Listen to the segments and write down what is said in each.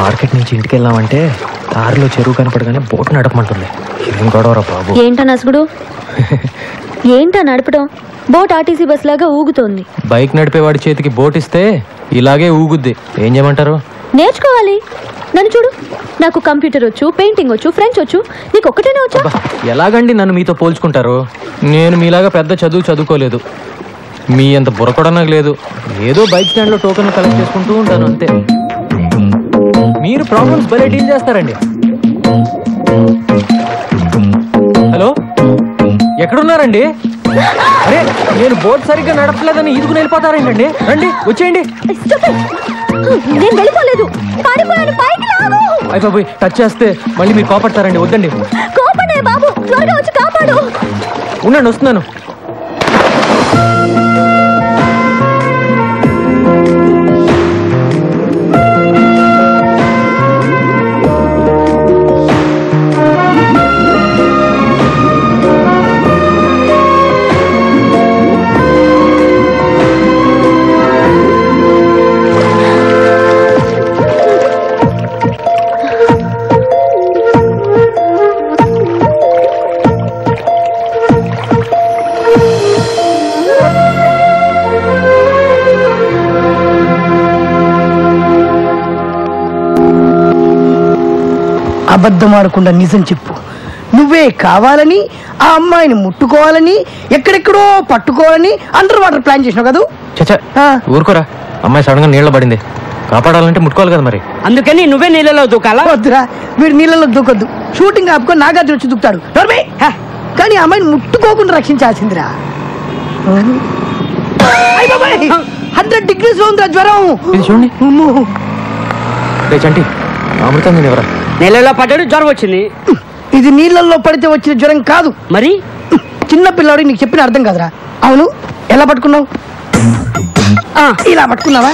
Market నుంచి ఇంటికి వెళ్ళామంటే దారిలో చెరువు కనపడగానే బోట్ నడపమంటుంది ఏం గొడవరా బాబు ఏంటా నసుగుడు ఏంటా నడపడం బోట్ ఆర్టీసీ బస్ లాగా ఊగుతోంది బైక్ నడిపేవాడి చేతికి బోట్ ఇస్తే ఇలాగే ఊగుద్ది ఏం చేయమంటారు నేర్చుకోవాలి నన్ను చూడు నాకు కంప్యూటర్ వచ్చు పెయింటింగ్ వచ్చు ఫ్రెంచ్ వచ్చు నీకు ఒక్కటేనే వచ్చా అబ్బా ఎలాగండి నన్ను మీతో పోల్చుకుంటారు నేను మీలాగా పెద్ద చదువు చదువుకోలేదు మీ అంత బుర్ర కూడా నాకు లేదు ఏదో బైక్ స్టాండ్లో టోకెన్ కలెక్ట్ చేసుకుంటూ ఉంటాను అంతే మీరు ప్రాబ్లమ్స్ భలే డీల్ చేస్తారండి హలో ఎక్కడున్నారండి అరే నేను బోట్ సరిగ్గా నడపలేదని ఈదుకుని వెళ్ళిపోతారేంటండి రండి వచ్చేయండి Stupid! నేను వెళ్ళిపోలేదు పారిపోయాను పైకి లాగు అయిపోయి టచ్ చేస్తే మళ్ళీ మీరు కోపడతారండి వద్దండి కోపడే బాబు త్వరగా వచ్చి కాపాడు ఉండండి వస్తున్నాను అబద్ధం ఆడకుండా నిజం చెప్పు నువ్వే కావాలని ఆ అమ్మాయిని ముట్టుకోవాలని ఎక్కడెక్కడో పట్టుకోవాలని అండర్ వాటర్ ప్లాన్ చేసినావు కదా చచ్చా ఆ. ఊరుకోరా అమ్మాయి సడన్ గా నీళ్ళ పడింది కాపాడాలంటే ముట్టుకోవాలి కదా మరి అందుకని నువ్వే నీళ్ళలో దూకాలా వద్దురా వీడు నీళ్ళలో దూకొద్దు షూటింగ్ ఆపుకొని నాగార్జున వచ్చి దూకుతాడు నోర్మి! హ! కానీ ఆ అమ్మాయిని ముట్టుకోకుండా రక్షించాల్సిందిరా హండ్రెడ్ డిగ్రీస్ లో ఉందిరా జ్వరం ఇది చూడండి అమ్మో. రే చంటి అమృతం నేను ఎవరా నీళ్ళలో పడ్డాడు జ్వరం వచ్చింది ఇది నీళ్ళల్లో పడితే వచ్చిన జ్వరం కాదు మరి చిన్న పిల్లాడికి నీకు చెప్పిన అర్థం కాదురా అవును ఎలా పట్టుకున్నావు ఆ, ఇలా పట్టుకున్నావా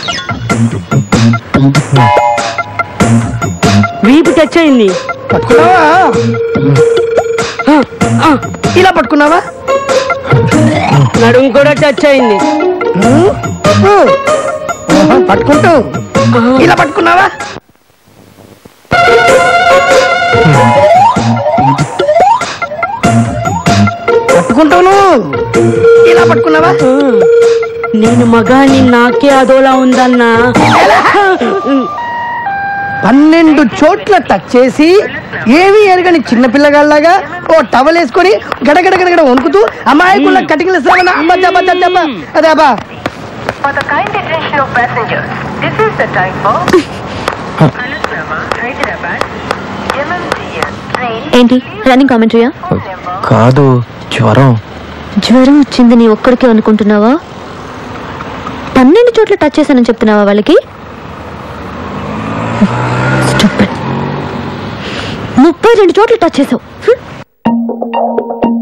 వీపు టచ్ అయింది పట్టుకున్నావా ఆ, ఆ, ఇలా పట్టుకున్నావా నడుము కూడా టచ్ అయింది ఉమ్, ఉమ్. ఆహా, పట్టుకుంటూ ఇలా పట్టుకున్నావా పట్టుకుంటాను ఇలా పట్టుకున్నావా నేను మగాని నాకే అదోలా ఉందన్నా పన్నెండు చోట్ల టచ్ చేసి ఏమీ ఎరగని చిన్న పిల్లగాళ్ళగా ఓ టవల్ వేసుకొని గడగడ గడగడ వణుకుతూ అమాయకుల కటికల శ్రవణ అబ్బా దబ్బా దబ్బా అదే అబ్బా For the kind attention of passengers, this is the time for Anushrama, Hyderabad, MMTS train ఏంటి రన్నింగ్ కామెంటరీయా కాదు జ్వరం జ్వరం వచ్చింది నీ ఒక్కడికే అనుకుంటున్నావా పన్నెండు చోట్ల టచ్ చేశానని చెప్తున్నావా వాళ్ళకి Stupid. ముప్పై రెండు చోట్ల టచ్ చేసావు హ్మ్.